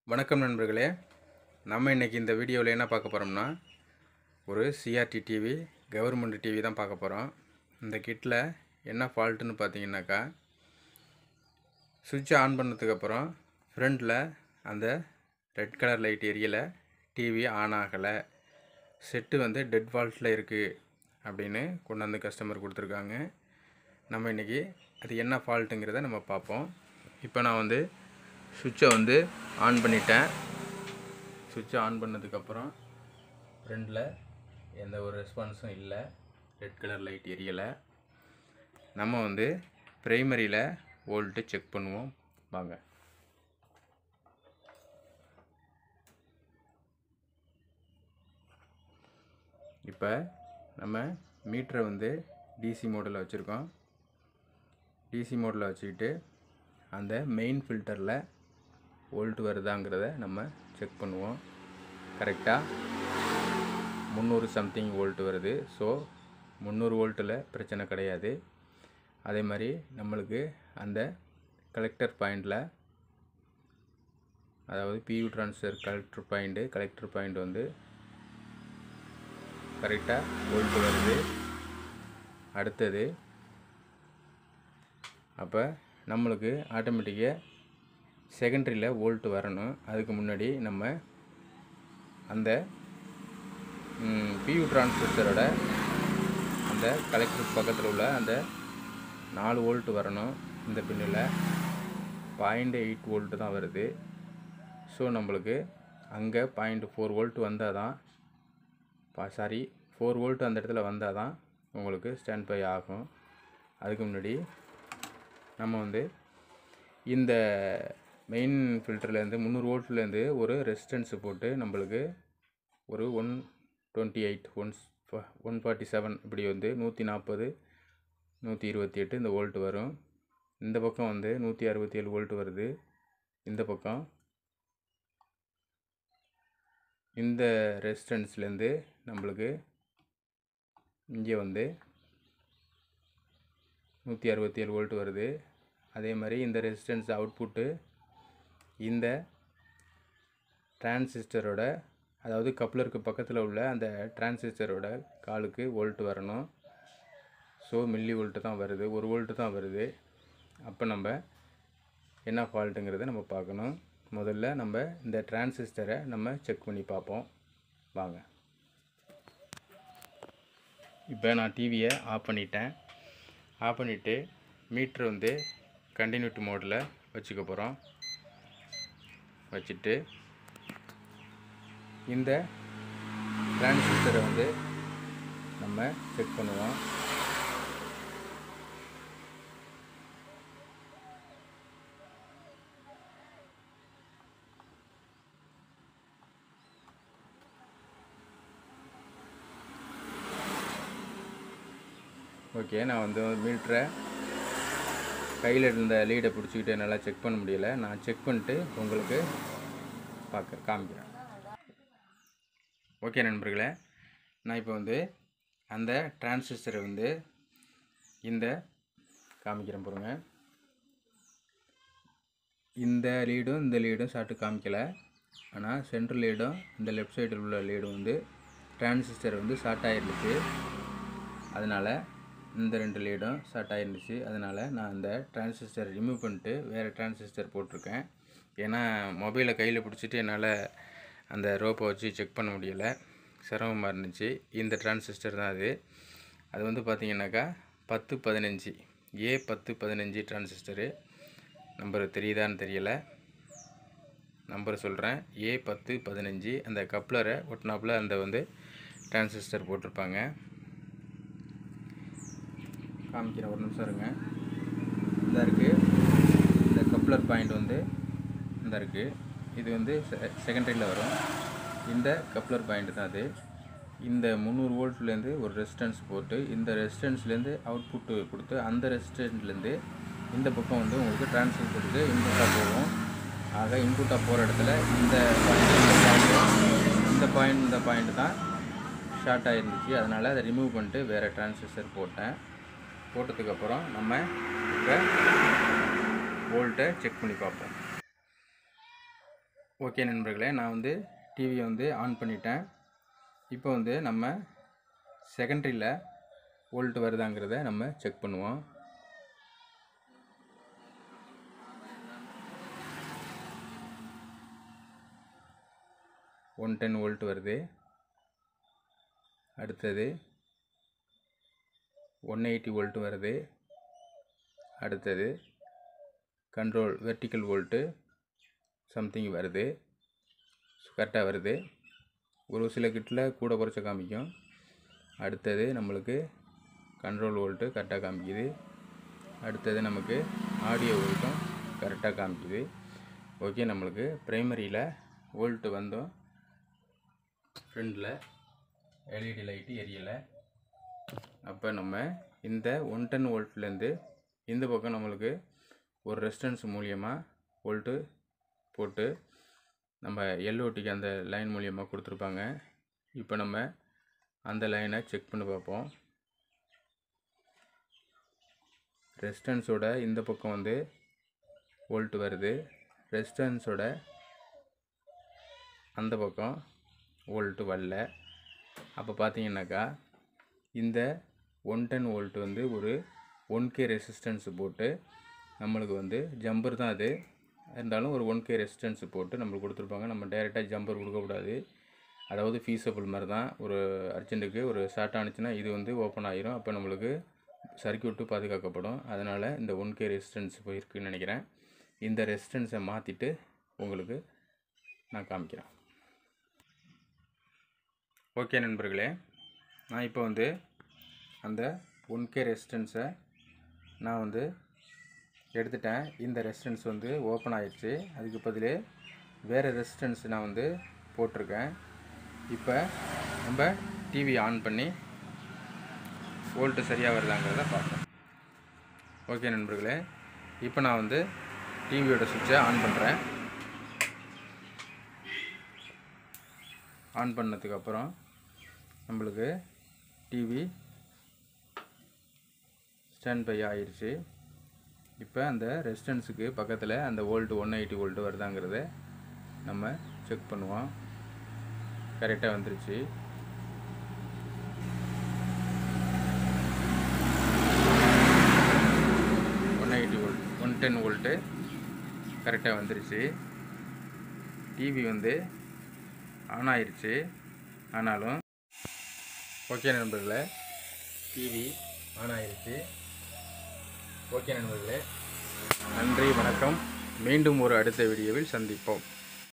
வணக்கம் நண்பர்களே நம்ம இன்றைக்கி இந்த வீடியோவில் என்ன பார்க்க போகிறோம்னா ஒரு சிஆர்டி டிவி கவர்மெண்ட் டிவி தான் பார்க்க போகிறோம் இந்த கிட்டில் என்ன ஃபால்ட்டுன்னு பார்த்தீங்கன்னாக்கா சுவிட்சை ஆன் பண்ணதுக்கப்புறம் ஃப்ரண்டில் அந்த ரெட் கலர் லைட் எரியலை டிவி ஆன் ஆகலை செட்டு வந்து டெட் ஃபால்ட்டில் இருக்குது அப்படின்னு கொண்டாந்து கஸ்டமர் கொடுத்துருக்காங்க நம்ம இன்றைக்கி அது என்ன ஃபால்ட்டுங்கிறத நம்ம பார்ப்போம் இப்போ நான் வந்து சுவிட்சை வந்து ஆன் பண்ணிட்டேன் சுவிட்சை ஆன் பண்ணதுக்கப்புறம் ஃப்ரண்டில் எந்த ஒரு ரெஸ்பான்ஸும் இல்லை ரெட் கலர் லைட் எரியலை நம்ம வந்து ப்ரைமரியில் வோல்ட்டு செக் பண்ணுவோம் வாங்க இப்போ நம்ம மீட்டரை வந்து டிசி மோடில் வச்சுருக்கோம் டிசி மோடில் வச்சுக்கிட்டு அந்த மெயின் ஃபில்டரில் வோல்ட் வருதாங்கிறத நம்ம செக் பண்ணுவோம் கரெக்டாக முந்நூறு சம்திங் வோல்ட் வருது ஸோ முந்நூறு வோல்ட்டில் பிரச்சனை கிடையாது அதே மாதிரி நம்மளுக்கு அந்த கலெக்டர் பாயிண்டில் அதாவது பியூ transfer collector point collector point வந்து கரெக்டாக வோல்ட் வருது அடுத்தது அப்போ நம்மளுக்கு ஆட்டோமேட்டிக்காக செகண்டரியில் வோல்ட் வரணும் அதுக்கு முன்னாடி நம்ம அந்த பியூ டிரான்சிஸ்டரோட அந்த கலெக்டர் பக்கத்தில் உள்ள அந்த நாலு வோல்ட் வரணும் இந்த பின்னில் பாயிண்ட் எயிட் வோல்ட்டு தான் வருது ஸோ நம்மளுக்கு அங்கே பாயிண்ட் ஃபோர் வோல்ட் வந்தால் தான் பா சாரி ஃபோர் வோல்ட் அந்த இடத்துல வந்தால் தான் உங்களுக்கு ஸ்டாண்ட் பை ஆகும் அதுக்கு முன்னாடி நம்ம வந்து இந்த மெயின் ஃபில்டர்லேருந்து முந்நூறு வோல்ட்லேருந்து ஒரு ரெசிஸ்டன்ஸு போட்டு நம்மளுக்கு ஒரு one twenty eight one one forty seven இப்படி வந்து நூற்றி நாற்பது நூற்றி இருபத்தி எட்டு இந்த வோல்ட் வரும் இந்த பக்கம் வந்து நூற்றி அறுபத்தி ஏழு வோல்ட் வருது இந்த பக்கம் இந்த ரெசிஸ்டன்ஸ்லேருந்து நம்மளுக்கு இங்கே வந்து நூற்றி அறுபத்தி ஏழு வோல்ட் வருது அதே மாதிரி இந்த ரெசிஸ்டன்ஸ் அவுட்புட்டு இந்த டிரான்சிஸ்டரோட அதாவது கப்ளருக்கு பக்கத்தில் உள்ள அந்த டிரான்சிஸ்டரோட காலுக்கு வோல்ட் வரணும் ஸோ மில்லி வோல்ட்டு தான் வருது ஒரு வோல்ட்டு தான் வருது அப்போ நம்ம என்ன ஃபால்ட்டுங்கிறத நம்ம பார்க்கணும் முதல்ல நம்ம இந்த டிரான்சிஸ்டரை நம்ம செக் பண்ணி பார்ப்போம் வாங்க இப்போ நான் டிவியை ஆஃப் பண்ணிட்டேன் ஆஃப் பண்ணிவிட்டு மீட்ரு வந்து கண்டினியூட்டி மோடில் வச்சுக்க போகிறோம் வச்சுட்டு இந்த டிரான்சிஸ்டரை வந்து நம்ம செக் பண்ணுவோம் ஓகே நான் வந்து மீட்டரை கையில் இருந்த லீடை பிடிச்சிக்கிட்டு என்னால் செக் பண்ண முடியல நான் செக் பண்ணிட்டு உங்களுக்கு பார்க்க காமிக்கிறேன் ஓகே நண்பர்களே நான் இப்போ வந்து அந்த டிரான்சிஸ்டரை வந்து இந்த காமிக்கிறேன் பாருங்க இந்த லீடும் இந்த லீடும் சாப்பிட்டு காமிக்கலை ஆனால் சென்ட்ரல் லீடும் இந்த லெஃப்ட் சைடில் உள்ள லீடும் வந்து டிரான்சிஸ்டர் வந்து ஷார்ட் ஆகிருந்துச்சு அதனால் இந்த ரெண்டு லீடும் ஷார்ட் ஆகிருந்துச்சு அதனால் நான் இந்த டிரான்சிஸ்டர் ரிமூவ் பண்ணிட்டு வேறு டிரான்சிஸ்டர் போட்டிருக்கேன் ஏன்னா மொபைலை கையில் பிடிச்சிட்டு என்னால் அந்த ரோப்பை வச்சு செக் பண்ண முடியலை சிரமமாக இருந்துச்சு இந்த டிரான்சிஸ்டர் தான் அது அது வந்து பார்த்திங்கனாக்கா பத்து பதினஞ்சு ஏ பத்து பதினஞ்சு டிரான்சிஸ்டரு நம்பர் தெரியுதான்னு தெரியலை நம்பர் சொல்கிறேன் ஏ பத்து பதினஞ்சு அந்த கப்ளரை ஒட்டினாப்பில் அந்த வந்து டிரான்சிஸ்டர் போட்டிருப்பாங்க காமிக்கிறேன் ஒரு நிமிஷம் இருங்க இந்த இருக்குது இந்த கப்ளர் பாயிண்ட் வந்து இந்த இருக்குது இது வந்து செகண்டரியில் வரும் இந்த கப்ளர் பாயிண்ட் தான் அது இந்த முந்நூறு வோல்ட்லேருந்து ஒரு ரெசிஸ்டன்ஸ் போட்டு இந்த ரெசிஸ்டன்ஸ்லேருந்து அவுட்புட்டு கொடுத்து அந்த ரெசிஸ்டன்ஸ்லேருந்து இந்த பக்கம் வந்து உங்களுக்கு டிரான்ஸ்ஃபருக்கு இன்புட்டாக போகும் ஆக இன்புட்டாக போகிற இடத்துல இந்த பாயிண்ட் இந்த பாயிண்ட் இந்த பாயிண்ட் தான் ஷார்ட் ஆகிருந்துச்சு அதனால் அதை ரிமூவ் பண்ணிட்டு வேறு டிரான்சிஸ்டர் போட்டேன் போட்டதுக்கப்புறம் நம்ம இப்போ வோல்ட்டை செக் பண்ணி பார்ப்போம் ஓகே நண்பர்களே நான் வந்து டிவியை வந்து ஆன் பண்ணிட்டேன் இப்போ வந்து நம்ம செகண்டரியில் வோல்ட் வருதாங்கிறத நம்ம செக் பண்ணுவோம் ஒன் டென் வோல்ட் வருது அடுத்தது ஒன் எயிட்டி வோல்ட் வருது அடுத்தது கண்ட்ரோல் வெர்டிக்கல் வோல்ட்டு சம்திங் வருது கரெக்டாக வருது ஒரு சில கிட்டில் கூட குறைச்ச காமிக்கும் அடுத்தது நம்மளுக்கு கண்ட்ரோல் வோல்ட்டு கரெக்டாக காமிக்குது அடுத்தது நமக்கு ஆடியோ வோல்ட்டும் கரெக்டாக காமிக்குது ஓகே நம்மளுக்கு ப்ரைமரியில் வோல்ட்டு வந்தோம் ஃப்ரண்டில் எல்இடி லைட்டு எரியலை அப்போ நம்ம இந்த ஒன் டென் வோல்ட்லேருந்து இந்த பக்கம் நம்மளுக்கு ஒரு ரெசிஸ்டன்ஸ் மூலியமாக வோல்ட்டு போட்டு நம்ம எல்ஓடிக்கு அந்த லைன் மூலியமாக கொடுத்துருப்பாங்க இப்போ நம்ம அந்த லைனை செக் பண்ணி பார்ப்போம் ரெசிஸ்டன்ஸோட இந்த பக்கம் வந்து வோல்ட் வருது ரெசிஸ்டன்ஸோட அந்த பக்கம் வோல்ட்டு வரல அப்போ பார்த்தீங்கன்னாக்கா இந்த ஒன் டென் வோல்ட் வந்து ஒரு ஒன் கே ரெசிஸ்டன்ஸ் போட்டு நம்மளுக்கு வந்து ஜம்பர் தான் அது இருந்தாலும் ஒரு ஒன் கே ரெசிஸ்டன்ஸ் போட்டு நம்மளுக்கு கொடுத்துருப்பாங்க நம்ம டைரெக்டாக ஜம்பர் கொடுக்கக்கூடாது அதாவது ஃபீஸபிள் மாதிரி தான் ஒரு அர்ஜென்ட்டுக்கு ஒரு ஷார்ட் ஆனிச்சுன்னா இது வந்து ஓப்பன் ஆகிரும் அப்போ நம்மளுக்கு சர்க்கியூட்டு பாதுகாக்கப்படும் அதனால் இந்த ஒன் கே ரெசிஸ்டன்ஸ் போயிருக்குன்னு நினைக்கிறேன் இந்த ரெசிஸ்டன்ஸை மாற்றிட்டு உங்களுக்கு நான் காமிக்கிறேன் ஓகே நண்பர்களே நான் இப்போ வந்து அந்த ஒன் கே ரெசிஸ்டன்ஸை நான் வந்து எடுத்துட்டேன் இந்த ரெசிஸ்டன்ஸ் வந்து ஓப்பன் ஆயிடுச்சு அதுக்கு பதில் வேறு ரெசிஸ்டன்ஸ் நான் வந்து போட்டிருக்கேன் இப்போ நம்ம டிவி ஆன் பண்ணி வோல்ட்டு சரியாக வருதாங்கிறத பார்ப்போம் ஓகே நண்பர்களே இப்போ நான் வந்து டிவியோட சுவிட்சை ஆன் பண்ணுறேன் ஆன் பண்ணதுக்கப்புறம் நம்மளுக்கு டிவி ஸ்டாண்ட் பை ஆயிடுச்சு இப்போ அந்த ரெசிஸ்டன்ஸுக்கு பக்கத்தில் அந்த வோல்ட்டு ஒன் எயிட்டி வோல்ட்டு வருதாங்கிறத நம்ம செக் பண்ணுவோம் கரெக்டாக வந்துருச்சு one eighty volt one ten volt கரெக்டாக வந்துருச்சு டிவி வந்து ஆன் ஆயிடுச்சு ஆனாலும் ஓகே நண்பர்களே டிவி ஆன் ஆயிடுச்சு ஓகே நண்பர்களே நன்றி வணக்கம் மீண்டும் ஒரு அடுத்த வீடியோவில் சந்திப்போம்